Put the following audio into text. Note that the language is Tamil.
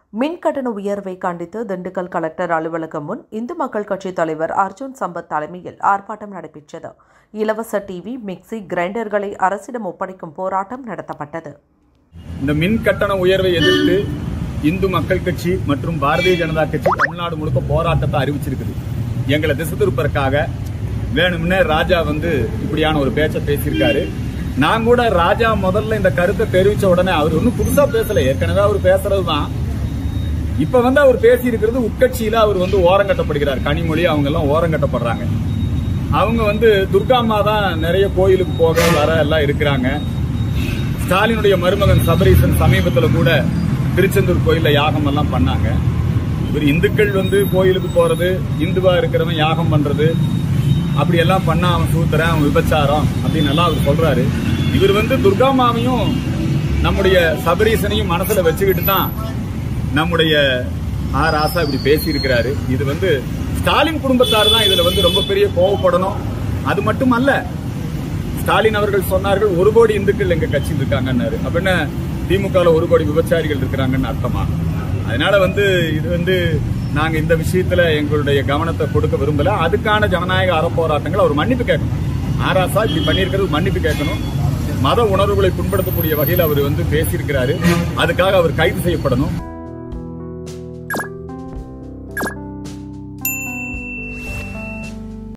மின் கட்டண உயர்வை கண்டித்து திண்டுக்கல் கலெக்டர் அலுவலகம் முன் இந்து மக்கள் கட்சி தலைவர் அர்ஜுன் சம்பத் தலைமையில் ஆர்ப்பாட்டம் நடைபெற்றது இலவச டிவி மிக்சி கிரைண்டர்களை அரசிடம் ஒப்படைக்கும் போராட்டம் நடத்தப்பட்டது இந்த மின் கட்டண உயர்வை எதிர்த்து இந்து மக்கள் கட்சி மற்றும் பாரதிய ஜனதா கட்சி தமிழ்நாடு முழுக்க போராட்டத்தை அறிவிச்சிருக்குது எங்களை திசை திருப்பதற்காக வேணும்னே ராஜா வந்து இப்படியான ஒரு பேச்சை பேசியிருக்காரு நான் கூட ராஜா முதல்ல இந்த கருத்தை தெரிவிச்ச உடனே அவர் ஒன்றும் புதுசா பேசல ஏற்கனவே அவர் பேசுறது தான் இப்ப வந்து அவர் பேசி இருக்கிறது உட்கட்சியில அவர் வந்து ஓரங்கட்டப்படுகிறார் கனிமொழி அவங்க எல்லாம் ஓரங்கட்டப்படுறாங்க அவங்க வந்து துர்காம்மா தான் நிறைய கோயிலுக்கு போக வர எல்லாம் இருக்கிறாங்க ஸ்டாலினுடைய மருமகன் சபரீசன் சமீபத்துல கூட திருச்செந்தூர் கோயில்ல யாகம் எல்லாம் பண்ணாங்க இவர் இந்துக்கள் வந்து கோயிலுக்கு போறது இந்துவா இருக்கிறவன் யாகம் பண்றது அப்படி எல்லாம் பண்ணா அவன் சூத்திரன் அவன் விபச்சாரம் அப்படின்னு எல்லாம் அவர் சொல்றாரு இவர் வந்து துர்காமாவையும் நம்முடைய சபரீசனையும் மனசுல வச்சுக்கிட்டு தான் நம்முடைய ஆர் ஆசா இப்படி பேசி இருக்கிறாரு இது வந்து ஸ்டாலின் குடும்பத்தார் தான் இதுல வந்து ரொம்ப பெரிய கோவப்படணும் அது மட்டும் அல்ல ஸ்டாலின் அவர்கள் சொன்னார்கள் ஒரு கோடி இந்துக்கள் எங்க கட்சியில் இருக்காங்கன்னாரு அப்ப என்ன திமுகல ஒரு கோடி விபச்சாரிகள் இருக்கிறாங்கன்னு அர்த்தமா அதனால வந்து இது வந்து நாங்க இந்த விஷயத்துல எங்களுடைய கவனத்தை கொடுக்க விரும்பல அதுக்கான ஜனநாயக அறப்போராட்டங்கள் அவர் மன்னிப்பு கேட்கணும் ஆராசா இப்படி பண்ணியிருக்கிறது மன்னிப்பு கேட்கணும் மத உணர்வுகளை புண்படுத்தக்கூடிய வகையில் அவர் வந்து பேசியிருக்கிறாரு அதுக்காக அவர் கைது செய்யப்படணும்